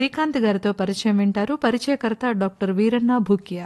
శ్రీకాంత్ గారితో పరిచయం వింటారు పరిచయకర్త డాక్టర్ వీరన్న భూకియా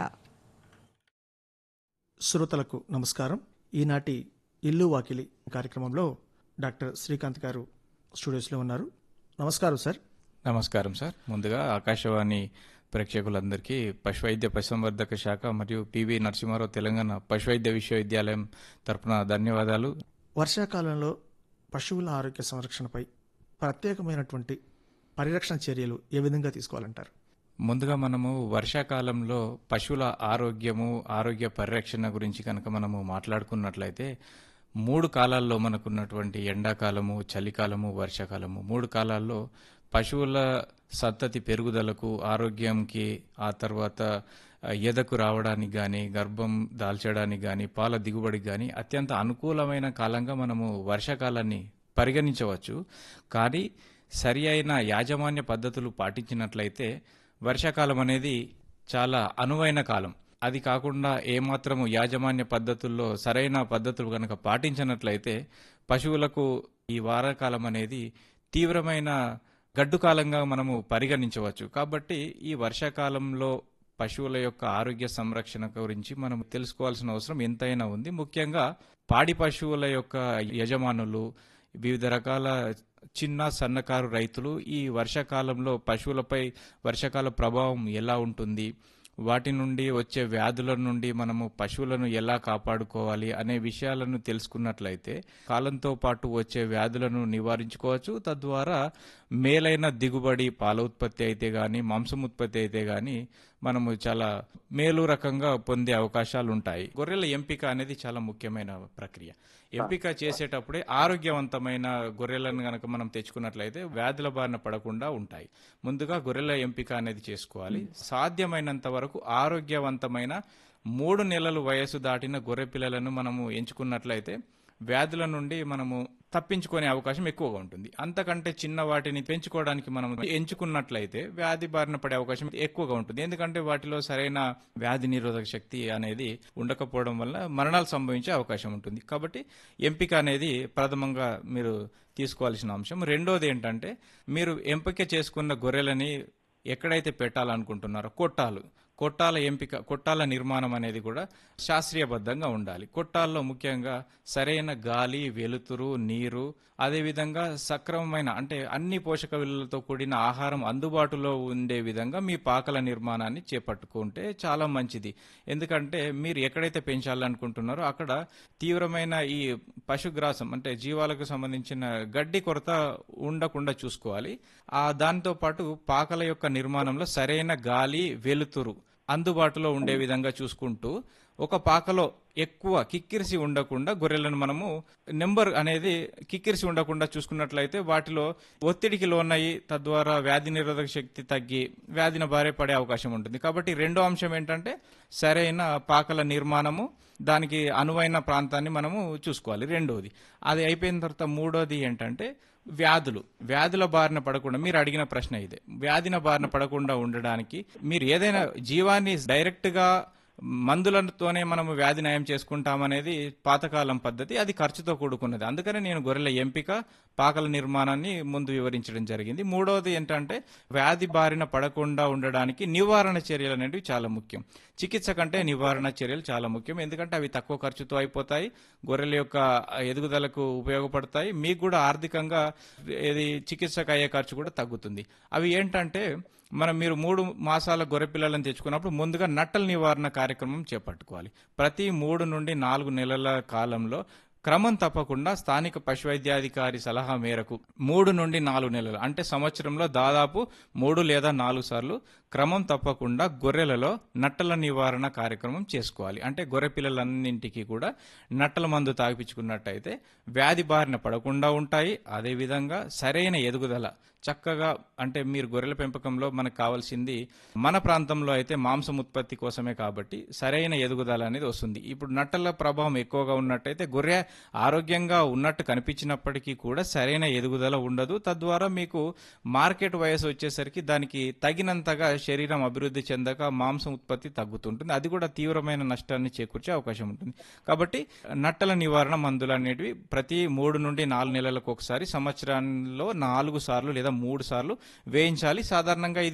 శ్రోతలకు నమస్కారం ఈనాటి ఇల్లు వాకిలి కార్యక్రమంలో డాక్టర్ శ్రీకాంత్ గారు స్టూడియోస్లో ఉన్నారు నమస్కారం సార్ నమస్కారం సార్ ముందుగా ఆకాశవాణి ప్రేక్షకులందరికీ పశువైద్య పశుసంవర్ధక శాఖ మరియు పివి నరసింహారావు తెలంగాణ పశువైద్య విశ్వవిద్యాలయం తరపున ధన్యవాదాలు వర్షాకాలంలో పశువుల ఆరోగ్య సంరక్షణపై ప్రత్యేకమైనటువంటి పరిరక్షణ చర్యలు ఏ విధంగా తీసుకోవాలంటారు ముందుగా మనము వర్షాకాలంలో పశువుల ఆరోగ్యము ఆరోగ్య పరిరక్షణ గురించి కనుక మనము మాట్లాడుకున్నట్లయితే మూడు కాలాల్లో మనకున్నటువంటి ఎండాకాలము చలికాలము వర్షాకాలము మూడు కాలాల్లో పశువుల సంతతి పెరుగుదలకు ఆరోగ్యంకి ఆ తర్వాత ఆ, ఎదకు రావడానికి కానీ గర్భం దాల్చడానికి కానీ పాల దిగుబడికి కానీ అత్యంత అనుకూలమైన కాలంగా మనము వర్షాకాలాన్ని పరిగణించవచ్చు కానీ సరి అయిన యాజమాన్య పద్ధతులు పాటించినట్లయితే వర్షాకాలం అనేది చాలా అనువైన కాలం అది కాకుండా ఏమాత్రము యాజమాన్య పద్ధతుల్లో సరైన పద్ధతులు కనుక పాటించినట్లయితే పశువులకు ఈ వారాకాలం అనేది తీవ్రమైన గడ్డు కాలంగా మనము పరిగణించవచ్చు కాబట్టి ఈ వర్షాకాలంలో పశువుల యొక్క ఆరోగ్య సంరక్షణ గురించి మనం తెలుసుకోవాల్సిన అవసరం ఎంతైనా ఉంది ముఖ్యంగా పాడి పశువుల యొక్క యజమానులు వివిధ రకాల చిన్న సన్నకారు రైతులు ఈ వర్షాకాలంలో పశువులపై వర్షాకాల ప్రభావం ఎలా ఉంటుంది వాటి నుండి వచ్చే వ్యాధుల నుండి మనము పశువులను ఎలా కాపాడుకోవాలి అనే విషయాలను తెలుసుకున్నట్లయితే కాలంతో పాటు వచ్చే వ్యాధులను నివారించుకోవచ్చు తద్వారా మేలైన దిగుబడి పాల ఉత్పత్తి అయితే గాని మాంసం ఉత్పత్తి అయితే గాని మనము చాలా మేలు రకంగా పొందే అవకాశాలు ఉంటాయి గొర్రెల ఎంపిక అనేది చాలా ముఖ్యమైన ప్రక్రియ ఎంపిక చేసేటప్పుడే ఆరోగ్యవంతమైన గొర్రెలను గనక మనం తెచ్చుకున్నట్లయితే వ్యాధుల బారిన పడకుండా ఉంటాయి ముందుగా గొర్రెల ఎంపిక అనేది చేసుకోవాలి సాధ్యమైనంత వరకు ఆరోగ్యవంతమైన మూడు నెలలు వయసు దాటిన గొర్రె పిల్లలను మనము ఎంచుకున్నట్లయితే వ్యాధుల నుండి మనము తప్పించుకునే అవకాశం ఎక్కువగా ఉంటుంది అంతకంటే చిన్న వాటిని పెంచుకోవడానికి మనం ఎంచుకున్నట్లయితే వ్యాధి బారిన పడే అవకాశం ఎక్కువగా ఉంటుంది ఎందుకంటే వాటిలో సరైన వ్యాధి నిరోధక శక్తి అనేది ఉండకపోవడం వల్ల మరణాలు సంభవించే అవకాశం ఉంటుంది కాబట్టి ఎంపిక అనేది ప్రథమంగా మీరు తీసుకోవాల్సిన అంశం రెండోది ఏంటంటే మీరు ఎంపిక చేసుకున్న గొర్రెలని ఎక్కడైతే పెట్టాలనుకుంటున్నారో కొట్టాలు కొట్టాల ఎంపిక కొట్టాల నిర్మాణం అనేది కూడా శాస్త్రీయబద్ధంగా ఉండాలి కొట్టాల్లో ముఖ్యంగా సరైన గాలి వెలుతురు నీరు అదేవిధంగా సక్రమమైన అంటే అన్ని పోషక విలువలతో కూడిన ఆహారం అందుబాటులో ఉండే విధంగా మీ పాకల నిర్మాణాన్ని చేపట్టుకుంటే చాలా మంచిది ఎందుకంటే మీరు ఎక్కడైతే పెంచాలనుకుంటున్నారో అక్కడ తీవ్రమైన ఈ పశుగ్రాసం అంటే జీవాలకు సంబంధించిన గడ్డి కొరత ఉండకుండా చూసుకోవాలి ఆ దాంతో పాటు పాకల యొక్క నిర్మాణంలో సరైన గాలి వెలుతురు అందుబాటులో ఉండే విధంగా చూసుకుంటూ ఒక పాకలో ఎక్కువ కిక్కిరిసి ఉండకుండా గొర్రెలను మనము నెంబర్ అనేది కిక్కిరిసి ఉండకుండా చూసుకున్నట్లయితే వాటిలో ఒత్తిడికి లోనయ్యి తద్వారా వ్యాధి నిరోధక శక్తి తగ్గి వ్యాధిన బారే పడే అవకాశం ఉంటుంది కాబట్టి రెండో అంశం ఏంటంటే సరైన పాకల నిర్మాణము దానికి అనువైన ప్రాంతాన్ని మనము చూసుకోవాలి రెండోది అది అయిపోయిన తర్వాత మూడోది ఏంటంటే వ్యాధులు వ్యాధుల బారిన పడకుండా మీరు అడిగిన ప్రశ్న ఇదే వ్యాధిన బారిన పడకుండా ఉండడానికి మీరు ఏదైనా జీవాన్ని డైరెక్ట్ గా మందులతోనే మనము వ్యాధి నయం చేసుకుంటామనేది పాతకాలం పద్ధతి అది ఖర్చుతో కూడుకున్నది అందుకనే నేను గొర్రెల ఎంపిక పాకల నిర్మాణాన్ని ముందు వివరించడం జరిగింది మూడవది ఏంటంటే వ్యాధి బారిన పడకుండా ఉండడానికి నివారణ చర్యలు అనేవి చాలా ముఖ్యం చికిత్స కంటే నివారణ చర్యలు చాలా ముఖ్యం ఎందుకంటే అవి తక్కువ ఖర్చుతో అయిపోతాయి గొర్రెల యొక్క ఎదుగుదలకు ఉపయోగపడతాయి మీకు కూడా ఆర్థికంగా ఇది చికిత్సకు అయ్యే ఖర్చు కూడా తగ్గుతుంది అవి ఏంటంటే మనం మీరు మూడు మాసాల గొర్రె పిల్లలను తెచ్చుకున్నప్పుడు ముందుగా నట్టల నివారణ కార్యక్రమం చేపట్టుకోవాలి ప్రతి మూడు నుండి నాలుగు నెలల కాలంలో క్రమం తప్పకుండా స్థానిక పశువైద్యాధికారి సలహా మేరకు మూడు నుండి నాలుగు నెలలు అంటే సంవత్సరంలో దాదాపు మూడు లేదా నాలుగు సార్లు క్రమం తప్పకుండా గొర్రెలలో నట్టల నివారణ కార్యక్రమం చేసుకోవాలి అంటే గొర్రె పిల్లలన్నింటికి కూడా నట్టల మందు తాగిపించుకున్నట్టయితే వ్యాధి బారిన పడకుండా ఉంటాయి అదేవిధంగా సరైన ఎదుగుదల చక్కగా అంటే మీరు గొర్రెల పెంపకంలో మనకు కావాల్సింది మన ప్రాంతంలో అయితే మాంసం ఉత్పత్తి కోసమే కాబట్టి సరైన ఎదుగుదల అనేది వస్తుంది ఇప్పుడు నట్టల ప్రభావం ఎక్కువగా ఉన్నట్టయితే గొర్రె ఆరోగ్యంగా ఉన్నట్టు కనిపించినప్పటికీ కూడా సరైన ఎదుగుదల ఉండదు తద్వారా మీకు మార్కెట్ వయసు వచ్చేసరికి దానికి తగినంతగా శరీరం అభివృద్ధి చెందక మాంసం ఉత్పత్తి తగ్గుతుంటుంది అది కూడా తీవ్రమైన నష్టాన్ని చేకూర్చే అవకాశం ఉంటుంది కాబట్టి నట్టల నివారణ మందులు అనేటివి ప్రతి మూడు నుండి నాలుగు నెలలకు ఒకసారి సంవత్సరంలో నాలుగు సార్లు లేదా మూడు సార్లు వేయించాలి సాధారణంగా ఇది